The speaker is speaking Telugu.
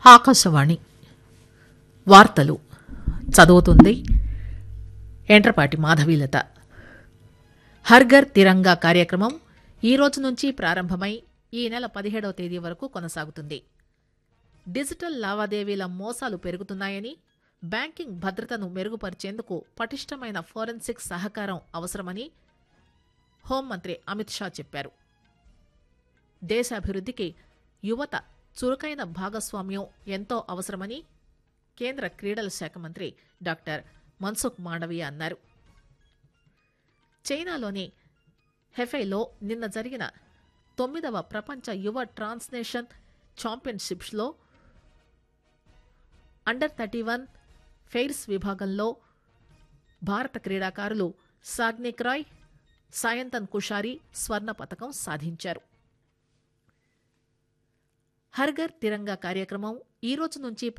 ఆకాశవాణి వార్తలు చదువుతుంది ఎంట్రపాటి మాధవీలత హర్ఘర్ తిరంగా కార్యక్రమం ఈ రోజు నుంచి ప్రారంభమై ఈ నెల పదిహేడవ తేదీ వరకు కొనసాగుతుంది డిజిటల్ లావాదేవీల మోసాలు పెరుగుతున్నాయని బ్యాంకింగ్ భద్రతను మెరుగుపరిచేందుకు పటిష్టమైన ఫోరెన్సిక్ సహకారం అవసరమని హోంమంత్రి అమిత్ షా చెప్పారు దేశాభివృద్ధికి యువత చురుకైన భాగస్వామ్యం ఎంతో అవసరమని కేంద్ర క్రీడల శాఖ మంత్రి డాక్టర్ మన్సుఖ్ మాండవీయ అన్నారు చైనాలోని హెఫైలో నిన్న జరిగిన తొమ్మిదవ ప్రపంచ యువ ట్రాన్స్నేషన్ ఛాంపియన్షిప్స్లో అండర్ థర్టీ వన్ ఫెయిర్స్ విభాగంలో భారత క్రీడాకారులు సాగ్నిక్ రాయ్ సాయంతన్ కుషారి స్వర్ణ పతకం సాధించారు హర్ఘర్ తిరంగా కార్యక్రమం ఈ రోజు నుంచి